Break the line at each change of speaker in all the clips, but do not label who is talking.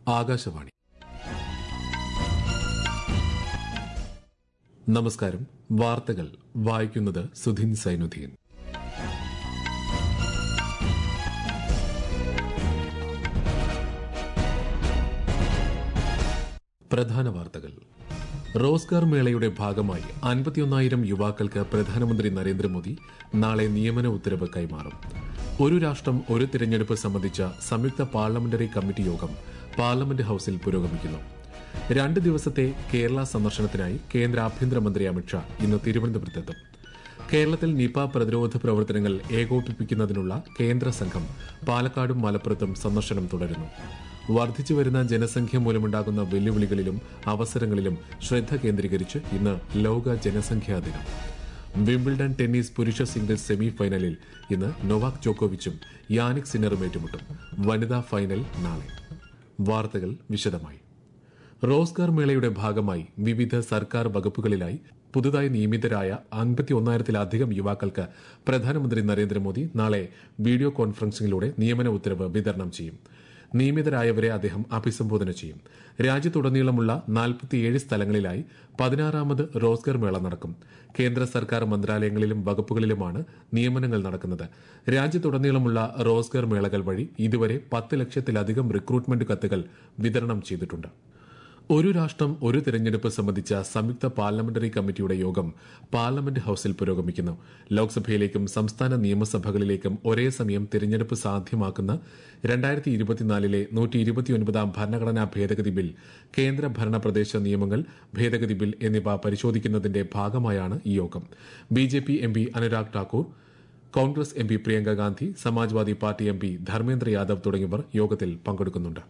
ആകാശവാണി നമസ്കാരം വാർത്തകൾ വായിക്കുന്നത് സുധിൻ സൈനുദ്ദീൻ പ്രധാന വാർത്തകൾ റോസ്ഗാർ മേളയുടെ ഭാഗമായി അൻപത്തിയൊന്നായിരം യുവാക്കൾക്ക് പ്രധാനമന്ത്രി നരേന്ദ്രമോദി നാളെ നിയമന ഉത്തരവ് കൈമാറും ഒരു രാഷ്ട്രം ഒരു തിരഞ്ഞെടുപ്പ് സംബന്ധിച്ച സംയുക്ത പാർലമെന്ററി കമ്മിറ്റി യോഗം പാർലമെന്റ് ഹൌസിൽ പുരോഗമിക്കുന്നു രണ്ട് ദിവസത്തെ കേരള സന്ദർശനത്തിനായി കേന്ദ്ര ആഭ്യന്തരമന്ത്രി അമിത്ഷാ ഇന്ന് തിരുവനന്തപുരത്തെത്തും കേരളത്തിൽ നിപ പ്രതിരോധ പ്രവർത്തനങ്ങൾ ഏകോപിപ്പിക്കുന്നതിനുള്ള കേന്ദ്ര സംഘം പാലക്കാടും മലപ്പുറത്തും സന്ദർശനം തുടരുന്നു വർദ്ധിച്ചുവരുന്ന ജനസംഖ്യ മൂലമുണ്ടാകുന്ന വെല്ലുവിളികളിലും അവസരങ്ങളിലും ശ്രദ്ധ കേന്ദ്രീകരിച്ച് ഇന്ന് ലോക ജനസംഖ്യാ ദിനം വിംബിൾഡൺ ടെന്നീസ് പുരുഷ സിംഗിൾസ് സെമി ഫൈനലിൽ ഇന്ന് നൊവാക് ജോക്കോവിച്ചും യാനിക് സിന്നറും ഏറ്റുമുട്ടും വനിതാ ഫൈനൽ നാളെ വാർത്തകൾ വിശദമായി റോസ്ഗാർ മേളയുടെ ഭാഗമായി വിവിധ സർക്കാർ വകുപ്പുകളിലായി പുതുതായി നിയമിതരായ അൻപത്തിയൊന്നായിരത്തിലധികം യുവാക്കൾക്ക് പ്രധാനമന്ത്രി നരേന്ദ്രമോദി നാളെ വീഡിയോ കോൺഫറൻസിംഗിലൂടെ നിയമന ഉത്തരവ് വിതരണം ചെയ്യും നിയമിതരായവരെ അദ്ദേഹം അഭിസംബോധന ചെയ്യും രാജ്യത്തുടനീളമുള്ള നാൽപ്പത്തിയേഴ് സ്ഥലങ്ങളിലായി പതിനാറാമത് റോസ്ഗർ മേള നടക്കും കേന്ദ്ര സർക്കാർ മന്ത്രാലയങ്ങളിലും വകുപ്പുകളിലുമാണ് നിയമനങ്ങൾ നടക്കുന്നത് രാജ്യത്തുടനീളമുള്ള റോസ്ഗർ മേളകൾ വഴി ഇതുവരെ പത്ത് ലക്ഷത്തിലധികം റിക്രൂട്ട്മെന്റ് കത്തുകൾ വിതരണം ചെയ്തിട്ടുണ്ട് ഒരു രാഷ്ട്രം ഒരു തിരഞ്ഞെടുപ്പ് സംബന്ധിച്ച സംയുക്ത പാർലമെന്ററി കമ്മിറ്റിയുടെ യോഗം പാർലമെന്റ് ഹൌസിൽ പുരോഗമിക്കുന്നു ലോക്സഭയിലേക്കും സംസ്ഥാന നിയമസഭകളിലേക്കും ഒരേ സമയം തിരഞ്ഞെടുപ്പ് സാധ്യമാക്കുന്ന രണ്ടായിരത്തി ഇരുപത്തിനാലിലെ നൂറ്റി ഇരുപത്തിയൊൻപതാം ഭരണഘടനാ ഭേദഗതി ബിൽ കേന്ദ്ര ഭരണ പ്രദേശ നിയമങ്ങൾ ഭേദഗതി ബിൽ എന്നിവ പരിശോധിക്കുന്നതിന്റെ ഭാഗമായാണ് ഈ യോഗം B J P M P Anurag Thakur Congress M P Priyanka Gandhi Samajwadi party M P Dharmendra Yadav തുടങ്ങിയവർ യോഗത്തിൽ പങ്കെടുക്കുന്നുണ്ട്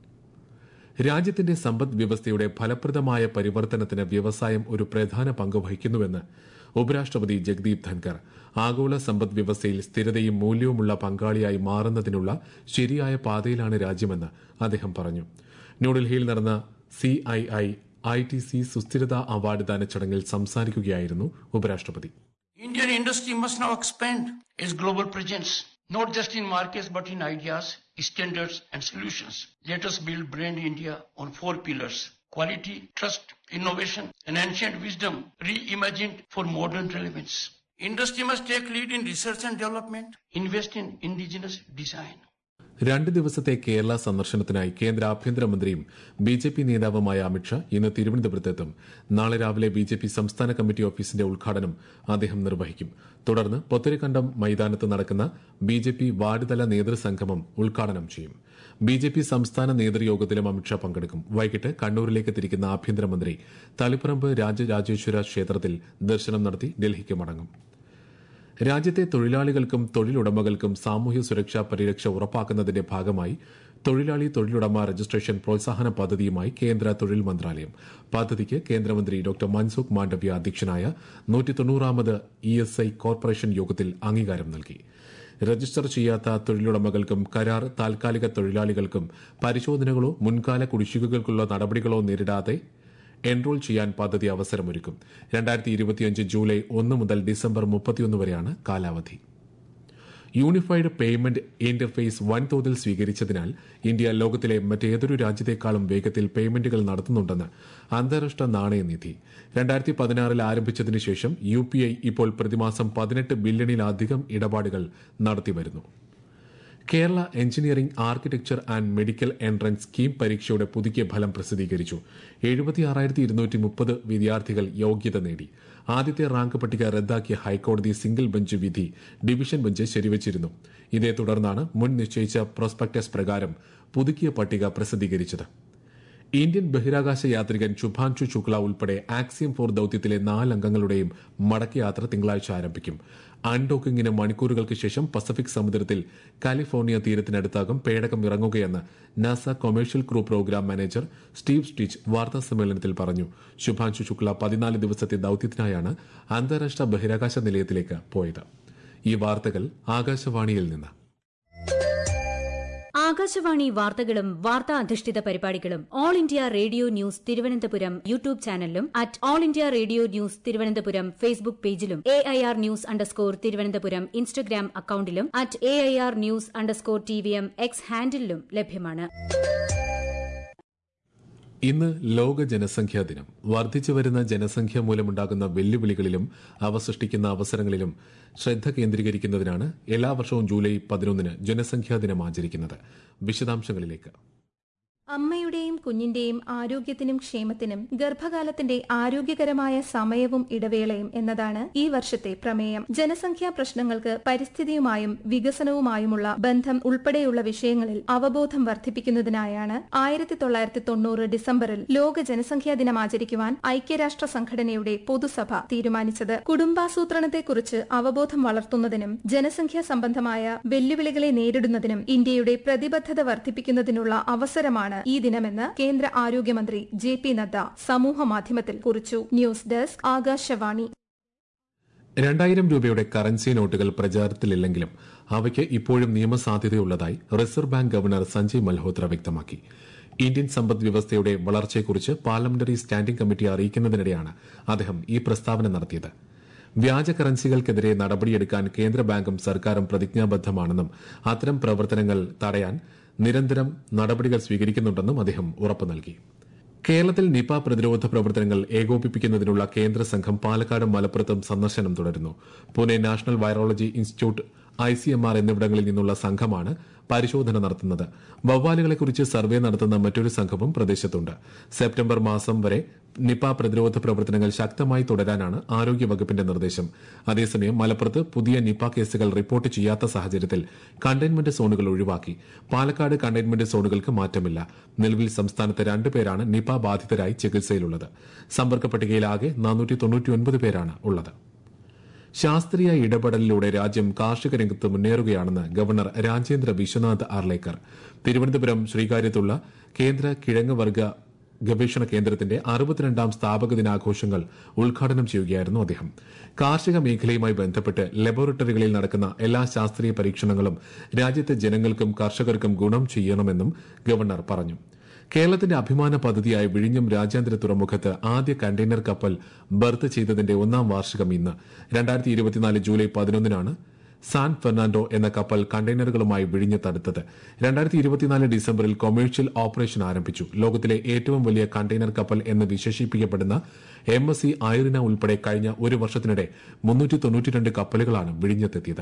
രാജ്യത്തിന്റെ സമ്പദ് വ്യവസ്ഥയുടെ ഫലപ്രദമായ പരിവർത്തനത്തിന് വ്യവസായം ഒരു പ്രധാന പങ്ക് വഹിക്കുന്നുവെന്ന് ഉപരാഷ്ട്രപതി ജഗ്ദീപ് ധൻകർ ആഗോള സമ്പദ് വ്യവസ്ഥയിൽ സ്ഥിരതയും മൂല്യവുമുള്ള പങ്കാളിയായി മാറുന്നതിനുള്ള ശരിയായ പാതയിലാണ് രാജ്യമെന്ന് അദ്ദേഹം പറഞ്ഞു ന്യൂഡൽഹിയിൽ നടന്ന C I I I T C സുസ്ഥിരതാ അവാർഡ് ദാന ചടങ്ങിൽ സംസാരിക്കുകയായിരുന്നു ഉപരാഷ്ട്രപതി
Indian industry must now expand its global presence, not just in markets but in ideas, standards and solutions. Let us build Brand India on four pillars. Quality, trust, innovation and ancient wisdom reimagined for modern relevance. Industry must take lead in research and development, invest in indigenous design.
രണ്ട് ദിവസത്തെ കേരള സന്ദർശനത്തിനായി കേന്ദ്ര ആഭ്യന്തരമന്ത്രിയും B J P നേതാവുമായ അമിത്ഷാ ഇന്ന് തിരുവനന്തപുരത്തെത്തും നാളെ രാവിലെ B J P സംസ്ഥാന കമ്മിറ്റി ഓഫീസിന്റെ ഉദ്ഘാടനം അദ്ദേഹം നിർവഹിക്കും തുടർന്ന് പൊത്തരിക്കണ്ടം മൈതാനത്ത് നടക്കുന്ന ബി ജെ പി വാർഡ് തല നേതൃസംഗമം ഉദ്ഘാടനം ചെയ്യും ബി ജെ പി സംസ്ഥാന നേതൃയോഗത്തിലും അമിത്ഷാ പങ്കെടുക്കും വൈകിട്ട് കണ്ണൂരിലേക്ക് തിരിക്കുന്ന ആഭ്യന്തരമന്ത്രി തളിപ്പറമ്പ് രാജരാജേശ്വര ക്ഷേത്രത്തിൽ ദർശനം നടത്തി ഡൽഹിക്ക് മടങ്ങും രാജ്യത്തെ തൊഴിലാളികൾക്കും തൊഴിലുടമകൾക്കും സാമൂഹ്യ സുരക്ഷാ പരിരക്ഷ ഉറപ്പാക്കുന്നതിന്റെ ഭാഗമായി തൊഴിലാളി തൊഴിലുടമ രജിസ്ട്രേഷൻ പ്രോത്സാഹന പദ്ധതിയുമായി കേന്ദ്ര തൊഴിൽ മന്ത്രാലയം പദ്ധതിക്ക് കേന്ദ്രമന്ത്രി ഡോക്ടർ മൻസുഖ് മാണ്ഡവ്യ അധ്യക്ഷനായ നൂറ്റി തൊണ്ണൂറാമത് ഇ എസ് ഐ കോർപ്പറേഷൻ യോഗത്തിൽ അംഗീകാരം നൽകി രജിസ്റ്റർ ചെയ്യാത്ത തൊഴിലുടമകൾക്കും കരാർ താൽക്കാലിക തൊഴിലാളികൾക്കും പരിശോധനകളോ മുൻകാല കുടിശ്ശികകൾക്കുള്ള നടപടികളോ നേരിടാതെ എൻറോൾ ചെയ്യാൻ പദ്ധതി അവസരമൊരുക്കും രണ്ടായിരത്തി ഇരുപത്തിയഞ്ച് ജൂലൈ ഒന്ന് മുതൽ ഡിസംബർ മുപ്പത്തിയൊന്ന് വരെയാണ് കാലാവധി യൂണിഫൈഡ് പേയ്മെന്റ് ഇന്റർഫേസ് വൻതോതിൽ സ്വീകരിച്ചതിനാൽ ഇന്ത്യ ലോകത്തിലെ മറ്റേതൊരു രാജ്യത്തെക്കാളും വേഗത്തിൽ പേയ്മെന്റുകൾ നടത്തുന്നുണ്ടെന്ന് അന്താരാഷ്ട്ര നാണയനിധി രണ്ടായിരത്തി പതിനാറിൽ ആരംഭിച്ചതിനു ശേഷം യു പി ഐ ഇപ്പോൾ പ്രതിമാസം പതിനെട്ട് ബില്യണിലധികം ഇടപാടുകൾ നടത്തിവരുന്നു Kerala engineering architecture and medical entrance scheme പരീക്ഷയുടെ പുതുക്കിയ ഫലം പ്രസിദ്ധീകരിച്ചു എഴുപത്തിയാറായിരത്തി ഇരുന്നൂറ്റി മുപ്പത് വിദ്യാർത്ഥികൾ യോഗ്യത നേടി ആദ്യത്തെ റാങ്ക് പട്ടിക റദ്ദാക്കിയ ഹൈക്കോടതി സിംഗിൾ ബെഞ്ച് വിധി ഡിവിഷൻ ബെഞ്ച് ശരിവച്ചിരുന്നു ഇതേ തുടർന്നാണ് മുൻ നിശ്ചയിച്ച പ്രോസ്പെക്ടസ് പ്രകാരം പുതുക്കിയ പട്ടിക പ്രസിദ്ധീകരിച്ചത് ഇന്ത്യൻ ബഹിരാകാശ യാത്രികൻ ശുഭാൻഷു ശുക്ല ഉൾപ്പെടെ ആക്സിയം ഫോർ ദൌത്യത്തിലെ നാലംഗങ്ങളുടെയും മടക്കയാത്ര തിങ്കളാഴ്ച ആരംഭിക്കും അൺഡോക്കിംഗിന് മണിക്കൂറുകൾക്ക് ശേഷം പസഫിക് സമുദ്രത്തിൽ കാലിഫോർണിയ തീരത്തിനടുത്താകും പേടകം ഇറങ്ങുകയെന്ന് NASA commercial crew programme manager Steve Stich വാർത്താ സമ്മേളനത്തിൽ പറഞ്ഞു ശുഭാൻഷു ശുക്ല പതിനാല് ദിവസത്തെ ദൌത്യത്തിനായാണ് അന്താരാഷ്ട്ര ബഹിരാകാശ നിലയത്തിലേക്ക് പോയത് ഈ വാർത്തകൾ ആകാശവാണിയിൽ നിന്ന്
ആകാശവാണി വാർത്തകളും വാർത്താ അധിഷ്ഠിത പരിപാടികളും All India Radio News Thiruvananthapuram YouTube ചാനലിലും at All India Radio News Thiruvananthapuram Facebook പേജിലും A I R news underscore Thiruvananthapuram Instagram അക്കൌണ്ടിലും at A I R news underscore T V M X ഹാൻഡിലും ലഭ്യമാണ്
ഇന്ന് ലോക ജനസംഖ്യാ ദിനം വർദ്ധിച്ചു വരുന്ന ജനസംഖ്യ മൂലമുണ്ടാകുന്ന വെല്ലുവിളികളിലും അവ സൃഷ്ടിക്കുന്ന അവസരങ്ങളിലും ശ്രദ്ധ കേന്ദ്രീകരിക്കുന്നതിനാണ് എല്ലാ വർഷവും ജൂലൈ പതിനൊന്നിന് ജനസംഖ്യാ ദിനം ആചരിക്കുന്നത് വിശദാംശങ്ങളിലേക്ക്
അമ്മയുടെയും കുഞ്ഞിന്റെയും ആരോഗ്യത്തിനും ക്ഷേമത്തിനും ഗർഭകാലത്തിന്റെ ആരോഗ്യകരമായ സമയവും ഇടവേളയും എന്നതാണ് ഈ വർഷത്തെ പ്രമേയം ജനസംഖ്യാ പ്രശ്നങ്ങൾക്ക് പരിസ്ഥിതിയുമായും വികസനവുമായുമുള്ള ബന്ധം ഉൾപ്പെടെയുള്ള വിഷയങ്ങളിൽ അവബോധം വർദ്ധിപ്പിക്കുന്നതിനായാണ് ആയിരത്തി തൊള്ളായിരത്തി തൊണ്ണൂറ് ഡിസംബറിൽ ലോക ജനസംഖ്യാ ദിനം ആചരിക്കുവാൻ ഐക്യരാഷ്ട്ര സംഘടനയുടെ പൊതുസഭ തീരുമാനിച്ചത് കുടുംബാസൂത്രണത്തെക്കുറിച്ച് അവബോധം വളർത്തുന്നതിനും ജനസംഖ്യാ സംബന്ധമായ വെല്ലുവിളികളെ നേരിടുന്നതിനും ഇന്ത്യയുടെ പ്രതിബദ്ധത വർദ്ധിപ്പിക്കുന്നതിനുള്ള അവസരമാണ് ഈ ദിനമെന്ന് കേന്ദ്ര ആരോഗ്യമന്ത്രി ജെ പി നദ്ദ സമൂഹ മാധ്യമത്തിൽ കുറിച്ചു ന്യൂസ് ഡെസ്ക് ആകാശവാണി
രണ്ടായിരം രൂപയുടെ കറൻസി നോട്ടുകൾ പ്രചാരത്തിലില്ലെങ്കിലും അവയ്ക്ക് ഇപ്പോഴും നിയമസാധ്യതയുള്ളതായി Reserve Bank governor Sanjay Malhotra വ്യക്തമാക്കി ഇന്ത്യൻ സമ്പദ് വ്യവസ്ഥയുടെ വളർച്ചയെക്കുറിച്ച് പാർലമെന്ററി സ്റ്റാൻഡിംഗ് കമ്മിറ്റി അറിയിക്കുന്നതിനിടെയാണ് അദ്ദേഹം ഈ പ്രസ്താവന നടത്തിയത് വ്യാജ കറൻസികൾക്കെതിരെ നടപടിയെടുക്കാൻ കേന്ദ്ര ബാങ്കും സർക്കാരും പ്രതിജ്ഞാബദ്ധമാണെന്നും അത്തരം പ്രവർത്തനങ്ങൾ തടയാൻ നിരന്തരം നടപടികൾ സ്വീകരിക്കുന്നുണ്ടെന്നും അദ്ദേഹം ഉറപ്പു നൽകി കേരളത്തിൽ നിപ പ്രതിരോധ പ്രവർത്തനങ്ങൾ ഏകോപിപ്പിക്കുന്നതിനുള്ള കേന്ദ്ര സംഘം പാലക്കാടും മലപ്പുറത്തും സന്ദർശനം തുടരുന്നു Pune national virology institute I C M R എന്നിവിടങ്ങളിൽ നിന്നുള്ള സംഘമാണ് പരിശോധന നടത്തുന്നത് വവ്വാലുകളെക്കുറിച്ച് സർവേ നടത്തുന്ന മറ്റൊരു സംഘവും പ്രദേശത്തുണ്ട് സെപ്റ്റംബർ മാസം വരെ നിപ പ്രതിരോധ പ്രവർത്തനങ്ങൾ ശക്തമായി തുടരാനാണ് ആരോഗ്യവകുപ്പിന്റെ നിർദ്ദേശം അതേസമയം മലപ്പുറത്ത് പുതിയ നിപ കേസുകൾ റിപ്പോർട്ട് ചെയ്യാത്ത സാഹചര്യത്തിൽ കണ്ടെയ്ൻമെന്റ് സോണുകൾ ഒഴിവാക്കി പാലക്കാട് കണ്ടെയ്ൻമെന്റ് സോണുകൾക്ക് മാറ്റമില്ല നിലവിൽ സംസ്ഥാനത്ത് രണ്ടുപേരാണ് നിപ ബാധിതരായി ചികിത്സയിലുള്ളത് സമ്പർക്ക പട്ടികയിലാകെ നാനൂറ്റി പേരാണ് ഉള്ളത് ശാസ്ത്രീയ ഇടപെടലിലൂടെ രാജ്യം കാർഷിക രംഗത്ത് മുന്നേറുകയാണെന്ന് ഗവർണർ രാജേന്ദ്ര വിശ്വനാഥ് ആർലേക്കർ തിരുവനന്തപുരം ശ്രീകാര്യത്തുള്ള കേന്ദ്ര കിഴങ്ങ് വർഗ ഗവേഷണ കേന്ദ്രത്തിന്റെ അറുപത്തിരണ്ടാം സ്ഥാപക ദിനാഘോഷങ്ങൾ ഉദ്ഘാടനം ചെയ്യുകയായിരുന്നു അദ്ദേഹം കാർഷിക മേഖലയുമായി ബന്ധപ്പെട്ട് ലബോറട്ടറികളിൽ നടക്കുന്ന എല്ലാ ശാസ്ത്രീയ പരീക്ഷണങ്ങളും രാജ്യത്തെ ജനങ്ങൾക്കും കർഷകർക്കും ഗുണം ചെയ്യണമെന്നും ഗവർണർ പറഞ്ഞു കേരളത്തിന്റെ അഭിമാന പദ്ധതിയായ വിഴിഞ്ഞം രാജ്യാന്തര തുറമുഖത്ത് ആദ്യ കണ്ടെയ്നർ കപ്പൽ ബർത്ത് ചെയ്തതിന്റെ ഒന്നാം വാർഷികം ഇന്ന് രണ്ടായിരത്തി ഇരുപത്തിനാല് ജൂലൈ പതിനൊന്നിനാണ് സാൻ ഫെർണാണ്ടോ എന്ന കപ്പൽ കണ്ടെയ്നറുകളുമായി വിഴിഞ്ഞത്തെടുത്തത് രണ്ടായിരത്തി ഇരുപത്തിനാല് ഡിസംബറിൽ കൊമേഴ്ഷ്യൽ ഓപ്പറേഷൻ ആരംഭിച്ചു ലോകത്തിലെ ഏറ്റവും വലിയ കണ്ടെയ്നർ കപ്പൽ എന്ന് വിശേഷിപ്പിക്കപ്പെടുന്ന എം എസ് സി ഐറിന ഉൾപ്പെടെ കഴിഞ്ഞ ഒരു വർഷത്തിനിടെ മുന്നൂറ്റി തൊണ്ണൂറ്റിരണ്ട് കപ്പലുകളാണ് വിഴിഞ്ഞത്തെത്തിയത്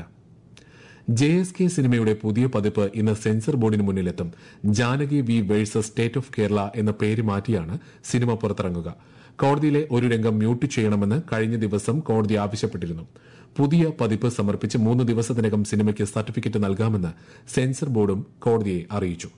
ജെ എസ് കെ സിനിമയുടെ പുതിയ പതിപ്പ് ഇന്ന് സെൻസർ ബോർഡിന് മുന്നിലെത്തും Janaki V versus State of Kerala എന്ന പേര് മാറ്റിയാണ് സിനിമ പുറത്തിറങ്ങുക കോടതിയിലെ ഒരു രംഗം മ്യൂട്ട് ചെയ്യണമെന്ന് കഴിഞ്ഞ ദിവസം കോടതി ആവശ്യപ്പെട്ടിരുന്നു പുതിയ പതിപ്പ് സമർപ്പിച്ച് മൂന്ന് ദിവസത്തിനകം സിനിമയ്ക്ക് സർട്ടിഫിക്കറ്റ് നൽകാമെന്ന് സെൻസർ ബോർഡും കോടതിയെ അറിയിച്ചു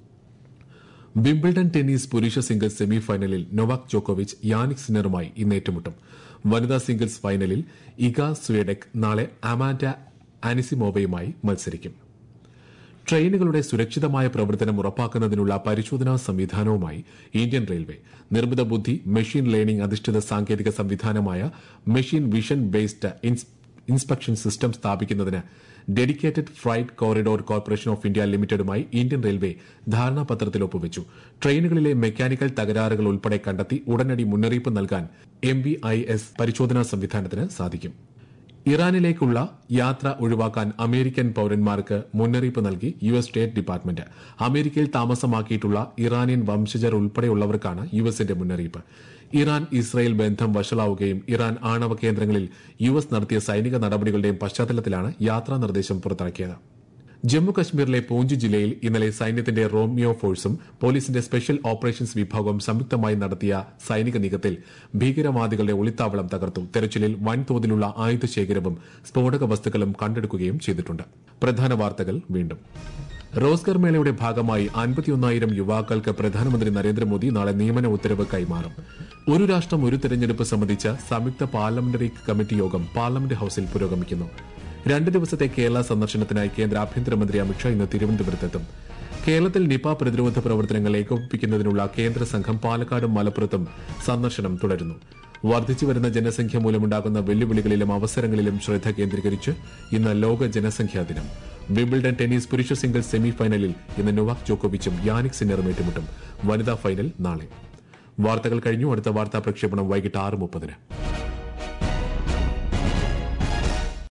വിംബിൾഡൺ ടെന്നീസ് പുരുഷ സിംഗിൾസ് സെമി ഫൈനലിൽ നൊവാക് ജോക്കോവിച്ച് യാനിക് സിന്നറുമായി ഇന്ന് ഏറ്റുമുട്ടും വനിതാ സിംഗിൾസ് ഫൈനലിൽ ഇഗ സ്വേഡക് നാളെ അമാൻഡ ആനിസിമോവയുമായി മത്സരിക്കും ട്രെയിനുകളുടെ സുരക്ഷിതമായ പ്രവർത്തനം ഉറപ്പാക്കുന്നതിനുള്ള പരിശോധനാ സംവിധാനവുമായി ഇന്ത്യൻ റെയിൽവേ നിർമ്മിത ബുദ്ധി മെഷീൻ ലേണിംഗ് അധിഷ്ഠിത സാങ്കേതിക സംവിധാനമായ machine vision based inspection system സ്ഥാപിക്കുന്നതിന് dedicated freight corridor corporation of India ലിമിറ്റഡുമായി ഇന്ത്യൻ റെയിൽവേ ധാരണാപത്രത്തിൽ ഒപ്പുവച്ചു ട്രെയിനുകളിലെ മെക്കാനിക്കൽ തകരാറുകൾ ഉൾപ്പെടെ കണ്ടെത്തി ഉടനടി മുന്നറിയിപ്പ് നൽകാൻ എം വി ഐ എസ് പരിശോധനാ സംവിധാനത്തിന് സാധിക്കും ഇറാനിലേക്കുള്ള യാത്ര ഒഴിവാക്കാൻ അമേരിക്കൻ പൌരന്മാർക്ക് മുന്നറിയിപ്പ് നൽകി യു എസ് സ്റ്റേറ്റ് ഡിപ്പാർട്ട്മെന്റ് അമേരിക്കയിൽ താമസമാക്കിയിട്ടുള്ള ഇറാനിയൻ വംശജർ ഉൾപ്പെടെയുള്ളവർക്കാണ് യു എസിന്റെ മുന്നറിയിപ്പ് ഇറാൻ ഇസ്രയേൽ ബന്ധം വഷളാവുകയും ഇറാൻ ആണവ കേന്ദ്രങ്ങളിൽ യു എസ് നടത്തിയ സൈനിക നടപടികളുടെയും പശ്ചാത്തലത്തിലാണ് യാത്രാ നിർദ്ദേശം പുറത്തിറക്കിയത് ജമ്മു കശ്മീരിലെ പൂഞ്ച് ജില്ലയിൽ ഇന്നലെ സൈന്യത്തിന്റെ റോമിയോ ഫോഴ്സും പോലീസിന്റെ സ്പെഷ്യൽ ഓപ്പറേഷൻസ് വിഭാഗവും സംയുക്തമായി നടത്തിയ സൈനിക നീക്കത്തിൽ ഭീകരവാദികളുടെ ഒളിത്താവളം തകർത്തു തെരച്ചിലിൽ വൻതോതിലുള്ള ആയുധശേഖരവും സ്ഫോടക വസ്തുക്കളും കണ്ടെടുക്കുകയും ചെയ്തിട്ടുണ്ട് പ്രധാന വാർത്തകൾ വീണ്ടും റോസ്ഗർ മേളയുടെ ഭാഗമായി അൻപത്തിയൊന്നായിരം യുവാക്കൾക്ക് പ്രധാനമന്ത്രി നരേന്ദ്രമോദി നാളെ നിയമന ഉത്തരവ് കൈമാറും ഒരു രാഷ്ട്രം ഒരു തെരഞ്ഞെടുപ്പ് സംബന്ധിച്ച സംയുക്ത പാർലമെന്ററി കമ്മിറ്റി യോഗം പാർലമെന്റ് ഹൌസിൽ പുരോഗമിക്കുന്നു രണ്ട് ദിവസത്തെ കേരള സന്ദർശനത്തിനായി കേന്ദ്ര ആഭ്യന്തരമന്ത്രി അമിത്ഷാ ഇന്ന് തിരുവനന്തപുരത്തെത്തും കേരളത്തിൽ നിപ പ്രതിരോധ പ്രവർത്തനങ്ങൾ ഏകോപിപ്പിക്കുന്നതിനുള്ള കേന്ദ്ര സംഘം പാലക്കാടും മലപ്പുറത്തും സന്ദർശനം തുടരുന്നു വർദ്ധിച്ചു വരുന്ന ജനസംഖ്യ മൂലമുണ്ടാകുന്ന വെല്ലുവിളികളിലും അവസരങ്ങളിലും ശ്രദ്ധ കേന്ദ്രീകരിച്ച് ഇന്ന് ലോക ജനസംഖ്യാ ദിനം വിംബിൾഡൺ ടെന്നീസ് പുരുഷ സിംഗിൾസ് സെമി ഫൈനലിൽ ഇന്ന് നൊവാക് ജോക്കോവിച്ചും യാനിക് സിന്നറും ഏറ്റുമുട്ടും വനിതാ ഫൈനൽ നാളെ വാർത്തകൾ കഴിഞ്ഞു അടുത്ത വാർത്താ പ്രക്ഷേപണം വൈകിട്ട് ആറ് മുപ്പതിന്